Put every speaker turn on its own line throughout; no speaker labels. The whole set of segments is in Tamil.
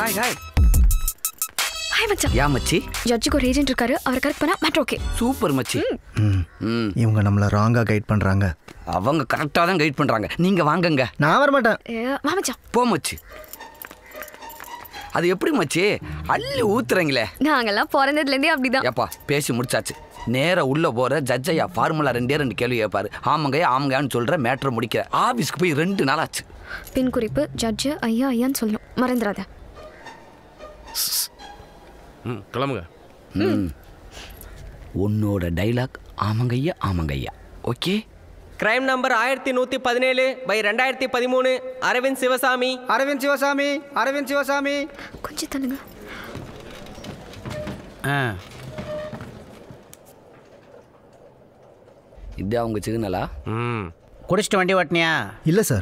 ஹாய் ஹாய்
ஹாய் மச்சான்
யா மச்சி
ஜட்ஜுக்கு ஒரு ஏஜென்ட் இருக்காரு அவர் கரெக்ட் பண்ணா மேட்ரு ஓகே
சூப்பர் மச்சி
ம்
ம்
இவங்க நம்மளை ராங்காக கைட் பண்ணுறாங்க
அவங்க கரெக்டாக தான் கைட் பண்ணுறாங்க நீங்கள் வாங்கங்க
நான் வர மாட்டேன்
வா மச்சான்
போ மச்சி அது எப்படி மச்சி அள்ளி ஊத்துறீங்களே
நாங்கெல்லாம் பிறந்ததுலேருந்தே அப்படிதான்
ஏப்பா பேசி முடிச்சாச்சு நேரா உள்ள போற ஜட்ஜ் ஐயா ஃபார்முலா ரெண்டே ரெண்டு கேள்வி கேட்பாரு ஆமாங்கய்யா ஆமாங்கன்னு சொல்ற மேட்ரை முடிக்கிற ஆபீஸ்க்கு போய் ரெண்டு நாள் ஆச்சு
பின் குறிப்பு ஜட்ஜு ஐயா ஐயான்னு சொல்லணும் மறந்துடாத
ம் கிளம்புங்க
உன்னோட டைலாக் ஆமாங்கய்யா ஆமாங்கய்யா ஓகே
கிரைம் நம்பர் ஆயிரத்தி நூற்றி பதினேழு பை ரெண்டாயிரத்தி பதிமூணு அரவிந்த் சிவசாமி
அரவிந்த் சிவசாமி அரவிந்த் சிவசாமி
கொஞ்சம் தள்ளுங்க
இது அவங்க சிக்னலா
ம்
குடிச்சிட்டு வண்டி ஓட்டினியா
இல்லை சார்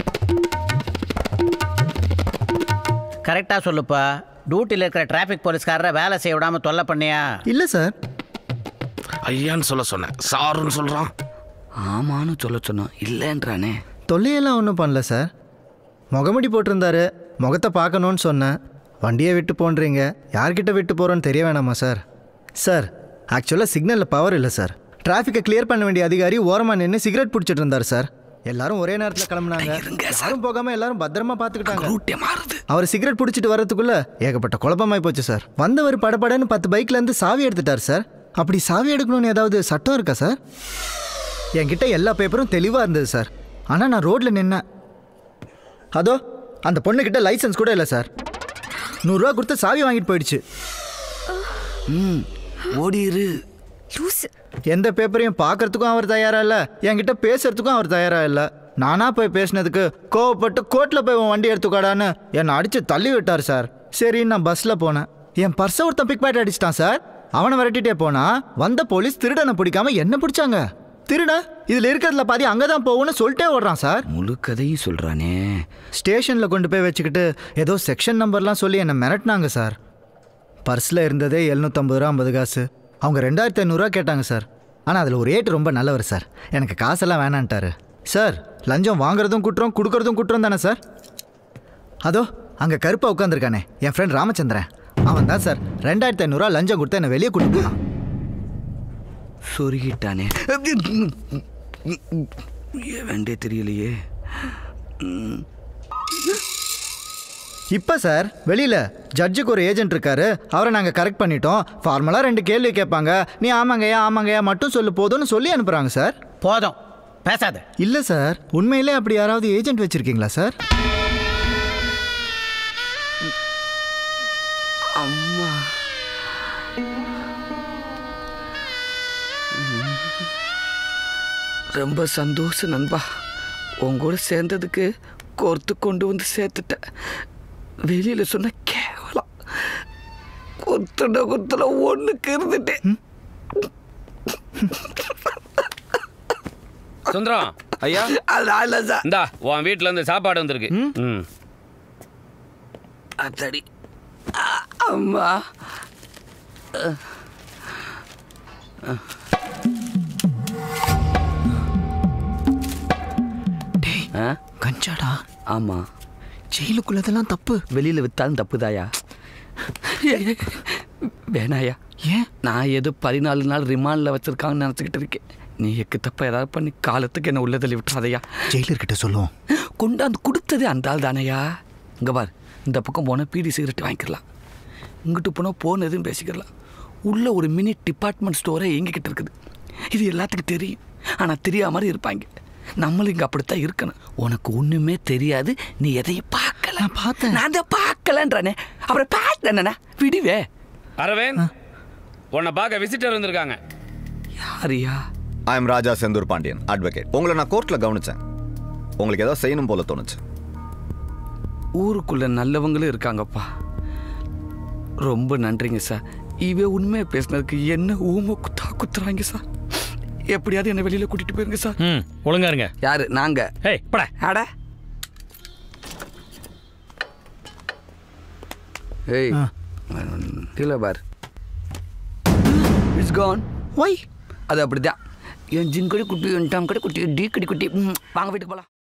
கரெக்டாக சொல்லுப்பா டியூட்டியில் இருக்கிற டிராஃபிக் போலீஸ்காரரை வேலை செய்ய விடாமல் தொல்லை பண்ணியா
இல்லை சார்
ஐயான்னு சொல்ல சொன்னேன் சாருன்னு சொல்கிறான்
ஆமான்னு சொல்ல சொன்னோம் இல்லைன்றானே
தொல்லையெல்லாம் ஒன்றும் பண்ணல சார் முகமுடி போட்டிருந்தாரு முகத்தை பார்க்கணுன்னு சொன்னேன் வண்டியை விட்டு போன்றீங்க யார்கிட்ட விட்டு போகிறோன்னு தெரிய வேணாமா சார் சார் ஆக்சுவலாக சிக்னலில் பவர் இல்லை சார் டிராஃபிக்கை கிளியர் பண்ண வேண்டிய அதிகாரி ஓரமாக நின்று சிகரெட் பிடிச்சிட்டு இருந்தார் சார் எல்லாரும் ஒரே நேரத்தில் கிளம்புனாங்க யாரும் போகாமல் எல்லாரும் பத்திரமா பார்த்துக்கிட்டாங்க
ரூட்டே மாறுது
அவர் சிகரெட் பிடிச்சிட்டு வர்றதுக்குள்ள ஏகப்பட்ட குழப்பமாய் போச்சு சார் வந்தவர் படபடன்னு பத்து பைக்ல இருந்து சாவி எடுத்துட்டார் சார் அப்படி சாவி எடுக்கணும்னு ஏதாவது சட்டம் இருக்கா சார் என்கிட்ட எல்லா பேப்பரும் தெளிவாக இருந்தது சார் ஆனால் நான் ரோட்டில் நின்னேன் அதோ அந்த பொண்ணுக்கிட்ட லைசன்ஸ் கூட இல்லை சார் நூறுரூவா கொடுத்து சாவி வாங்கிட்டு போயிடுச்சு
ம் ஓடிரு
லூஸ்
எந்த பேப்பரையும் பார்க்கறதுக்கும் அவர் தயாரா இல்லை என்கிட்ட பேசுறதுக்கும் அவர் தயாரா இல்லை நானா போய் பேசினதுக்கு கோவப்பட்டு கோர்ட்டில் போய் உன் வண்டி எடுத்துக்காடான்னு என்னை அடிச்சு தள்ளி விட்டார் சார் சரி நான் பஸ்ஸில் போனேன் என் பர்ஸை ஒருத்தன் பிக் பேட் அடிச்சிட்டான் சார் அவனை விரட்டிட்டே போனா வந்த போலீஸ் திருடனை பிடிக்காம என்ன பிடிச்சாங்க திருட இதில் இருக்கிறதுல பாதி அங்கே தான் போகும்னு சொல்லிட்டே ஓடுறான் சார்
முழு கதையும் சொல்றானே
ஸ்டேஷனில் கொண்டு போய் வச்சுக்கிட்டு ஏதோ செக்ஷன் நம்பர்லாம் சொல்லி என்னை மிரட்டினாங்க சார் பர்ஸில் இருந்ததே எழுநூற்றம்பது ரூபா ஐம்பது காசு அவங்க ரெண்டாயிரத்தி ஐநூறுரூவா கேட்டாங்க சார் ஆனால் அதில் ஒரு ஏட்டு ரொம்ப நல்லவர் சார் எனக்கு காசெல்லாம் வேணான்ட்டாரு சார் லஞ்சம் வாங்குறதும் குற்றம் கொடுக்கறதும் குற்றம் தானே சார் அதோ அங்கே கருப்பாக உட்காந்துருக்கானே என் ஃப்ரெண்ட் ராமச்சந்திரன் அவன் தான் சார் ரெண்டாயிரத்தி ஐநூறுரூவா லஞ்சம் கொடுத்து என்னை வெளியே கூட்டிட்டு போனான்
சொருகிட்டானே ஏன் வேண்டே தெரியலையே
இப்போ சார் வெளியில் ஜட்ஜுக்கு ஒரு ஏஜென்ட் இருக்காரு அவரை நாங்கள் கரெக்ட் பண்ணிட்டோம் ஃபார்மலாக ரெண்டு கேள்வி கேட்பாங்க நீ ஆமாங்கய்யா ஆமாங்கய்யா மட்டும் சொல்லு போதும்னு சொல்லி அனுப்புகிறாங்க சார்
போதும் பேசாத
இல்லை சார் உண்மையிலே அப்படி யாராவது ஏஜென்ட் வச்சுருக்கீங்களா சார்
அம்மா ரொம்ப சந்தோஷம் நண்பா உன் கூட சேர்ந்ததுக்கு கோர்த்து கொண்டு வந்து சேர்த்துட்டேன் வெளியில சொன்ன கேவலம் குத்துட குத்துல ஒண்ணுக்கு இருந்துட்டேன்
சுந்தரம்
ஐயா
அதனால சார்
இந்தா உன் வீட்ல இருந்து சாப்பாடு வந்திருக்கு ம்
அத்தடி ஆ, அம்மா ஆ
கஞ்சாடா
ஆமா
ஜெயிலுக்குள்ளதெல்லாம் தப்பு
வெளியில வித்தாலும் தப்புதாயா வேணாயா
ஏன்
நான் ஏதோ பதினாலு நாள் ரிமாண்டில் வச்சிருக்காங்கன்னு நினச்சிக்கிட்டு இருக்கேன் நீ எக்கு தப்ப ஏதாவது பண்ணி காலத்துக்கு என்ன உள்ள தள்ளி விட்டுறாதையா
ஜெயிலர்கிட்ட சொல்லுவோம்
கொண்டாந்து கொடுத்ததே அந்த ஆள் தானையா இங்கே பார் இந்த பக்கம் போனால் பீடி சிகரெட் வாங்கிக்கலாம் இங்கிட்டு போனால் போன் எதுவும் பேசிக்கலாம் உள்ள ஒரு மினி டிபார்ட்மெண்ட் ஸ்டோரே எங்ககிட்ட இருக்குது இது எல்லாத்துக்கும் தெரியும் ஆனால் தெரியாம மாதிரி இருப்பாங்க நம்மளும் இங்கே அப்படித்தான் இருக்கணும் உனக்கு ஒன்றுமே தெரியாது நீ எதையும் பார்க்கல
நான் பார்த்தேன்.
நான் அதை பார்க்கலன்றானே அப்புறம் பார்த்தேன்னா விடுவே
அரவிந்த் உன்னை பார்க்க விசிட்டர் வந்திருக்காங்க
யாரியா
I am Raja Senthur Pandian advocate உங்களை நான் கோர்ட்டில் கவனிச்சேன் உங்களுக்கு ஏதோ செய்யணும் போல தோணுச்சு
ஊருக்குள்ள நல்லவங்களும் இருக்காங்கப்பா ரொம்ப நன்றிங்க சார் இவ உண்மையை பேசுனதுக்கு என்ன ஊமை குத்தா குத்துறாங்க சார் எப்படியாவது என்ன வெளியில கூட்டிட்டு போயிருங்க சார்
ம் ஒழுங்கா இருங்க
யாரு நாங்க
ஏய் பட
அட ஏய் கீழே பார் இட்ஸ் கான்
ஒய்
அது அப்படிதான் என் ஜிங்கடி குட்டி என் டாம் கடை குட்டி டீ கடி குட்டி ம், வாங்க வீட்டுக்கு போலாம்